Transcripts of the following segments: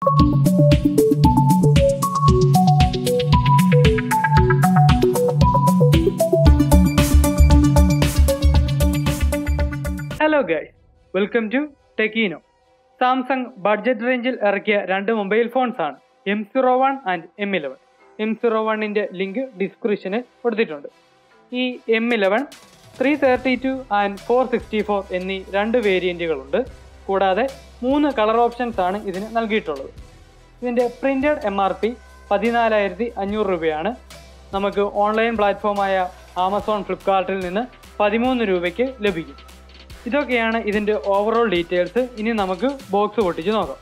hello guys welcome to ടെക്കീനോ Samsung budget റേഞ്ചിൽ ഇറക്കിയ രണ്ട് മൊബൈൽ ഫോൺസ് ആണ് M zero one and M eleven M zero വണ്ണിന്റെ ലിങ്ക് ഡിസ്ക്രിപ്ഷനിൽ കൊടുത്തിട്ടുണ്ട് ഈ M eleven three thirty two and four sixty four എന്നീ രണ്ട് വേരിയന്റുകളുണ്ട് കൂടാതെ മൂന്ന് കളർ ഓപ്ഷൻസ് ആണ് ഇതിന് നൽകിയിട്ടുള്ളത് ഇതിന്റെ പ്രിന്റഡ് എം ആർ പി പതിനാലായിരത്തി അഞ്ഞൂറ് രൂപയാണ് നമുക്ക് ഓൺലൈൻ പ്ലാറ്റ്ഫോമായ ആമസോൺ ഫ്ലിപ്കാർട്ടിൽ നിന്ന് പതിമൂന്ന് രൂപയ്ക്ക് ലഭിക്കും ഇതൊക്കെയാണ് ഇതിൻ്റെ ഓവറോൾ ഡീറ്റെയിൽസ് ഇനി നമുക്ക് ബോക്സ് പൊട്ടിച്ച് നോക്കാം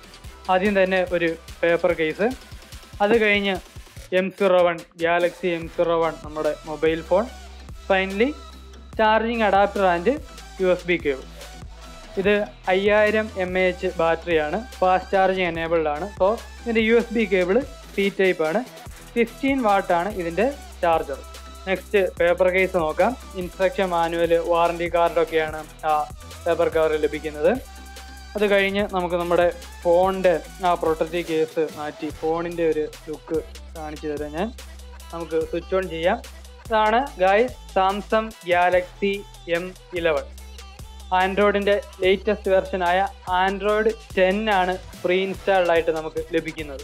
ആദ്യം തന്നെ ഒരു പേപ്പർ കേസ് അത് കഴിഞ്ഞ് M zero one Galaxy M zero one നമ്മുടെ mobile phone finally charging adapter and U S B cable ഇത് അയ്യായിരം എം എ എച്ച് ബാറ്ററിയാണ് ഫാസ്റ്റ് ചാർജിങ് എനേബിൾഡ് ആണ് സോ ഇതിൻ്റെ U S B cable C type ആണ് fifteen വാട്ടാണ് ഇതിൻ്റെ charger next paper case നോക്കാം ഇൻസ്ട്രക്ഷൻ മാനുവൽ വാറണ്ടി കാർഡൊക്കെയാണ് ആ പേപ്പർ കവറിൽ ലഭിക്കുന്നത് അത് കഴിഞ്ഞ് നമുക്ക് നമ്മുടെ ഫോണിൻ്റെ ആ പ്രൊട്ടക്റ്റീവ് കേസ് മാറ്റി ഫോണിൻ്റെ ഒരു ലുക്ക് കാണിച്ചു തരാം ഞാൻ നമുക്ക് സ്വിച്ച് ഓൺ ചെയ്യാം ഇതാണ് guys Samsung Galaxy M eleven ആൻഡ്രോയിഡിൻ്റെ ലേറ്റസ്റ്റ് വെർഷനായ ആൻഡ്രോയിഡ് ടെൻ ആണ് പ്രീ ഇൻസ്റ്റാൾഡ് ആയിട്ട് നമുക്ക് ലഭിക്കുന്നത്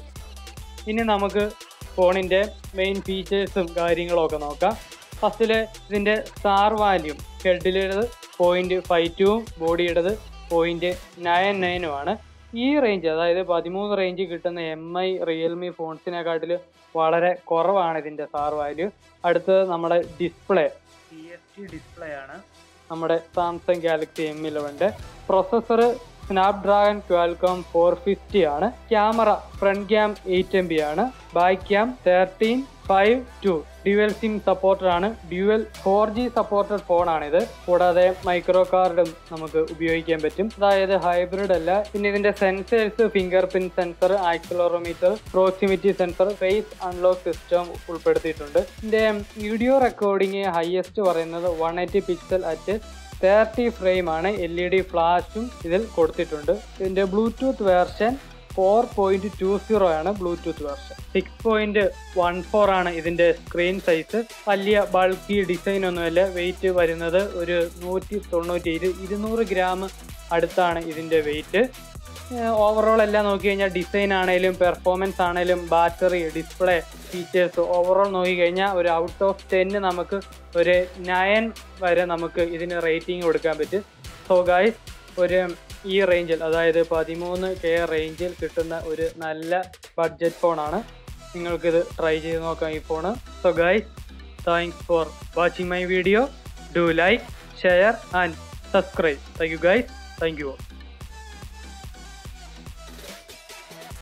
ഇനി നമുക്ക് ഫോണിൻ്റെ മെയിൻ ഫീച്ചേഴ്സും കാര്യങ്ങളും ഒക്കെ നോക്കാം ഫസ്റ്റിൽ ഇതിൻ്റെ സ്റ്റാർ വാല്യൂം ഹെഡിലേത് പോയിൻറ്റ് ഫൈവ് ടുവും ബോഡിയുടേത് പോയിൻറ്റ് നയൻ നയനും ആണ് ഈ റേഞ്ച് അതായത് പതിമൂന്ന് റേഞ്ച് കിട്ടുന്ന എം ഐ റിയൽമി ഫോൺസിനെക്കാട്ടിൽ വളരെ കുറവാണ് ഇതിൻ്റെ സ്റ്റാർ വാല്യൂ അടുത്തത് നമ്മുടെ display C S T display ആണ് നമ്മുടെ സാംസങ് ഗാലക്സി എം ഇലവൻ്റെ processor Snapdragon Qualcomm four fifty ആണ് camera front cam eight M B ആണ് back cam thirteen five two dual SIM supported ആണ് ഡ്യുവൽ ഫോർ ജി സപ്പോർട്ടഡ് ഫോണാണിത് കൂടാതെ micro കാർഡും നമുക്ക് ഉപയോഗിക്കാൻ പറ്റും അതായത് ഹൈബ്രിഡ് അല്ല പിന്നെ ഇതിന്റെ sensors finger print sensor accelerometer proximity sensor face unlock system ഉൾപ്പെടുത്തിയിട്ടുണ്ട് ഇതിന്റെ വീഡിയോ റെക്കോർഡിംഗ് ഹയസ്റ്റ് പറയുന്നത് one eighty pixel at thirty frame ആണ് എൽ ഇ ഡി ഫ്ലാഷും ഇതിൽ കൊടുത്തിട്ടുണ്ട് ഇതിന്റെ Bluetooth version four point two zero ആണ് Bluetooth version six point one four ആണ് ഇതിന്റെ സ്ക്രീൻ സൈസ് വലിയ ബൾക്കി ഡിസൈൻ ഒന്നുമല്ല വെയിറ്റ് വരുന്നത് ഒരു നൂറ്റി തൊണ്ണൂറ്റി ഇരു ഇരുന്നൂറ് ഗ്രാം അടുത്താണ് ഇതിന്റെ വെയിറ്റ് ഓവറോൾ എല്ലാം നോക്കി കഴിഞ്ഞാൽ ഡിസൈൻ ആണെങ്കിലും പെർഫോമൻസ് ആണെങ്കിലും ബാറ്ററി ഡിസ്പ്ലേ ഫീച്ചേഴ്സ് ഓവറോൾ നോക്കി കഴിഞ്ഞാൽ ഒരു ഔട്ട് ഓഫ് ടെന്ന് നമുക്ക് ഒരു നയൻ വരെ നമുക്ക് ഇതിന് റേറ്റിംഗ് കൊടുക്കാൻ പറ്റും സോ ഗായ്സ് ഒരു ഈ റേഞ്ചിൽ അതായത് പതിമൂന്ന് കെ റേഞ്ചിൽ കിട്ടുന്ന ഒരു നല്ല ബഡ്ജറ്റ് ഫോണാണ് നിങ്ങൾക്കിത് ട്രൈ ചെയ്ത് നോക്കാം ഈ phone so guys thanks for watching my video do like share and subscribe thank you guys thank U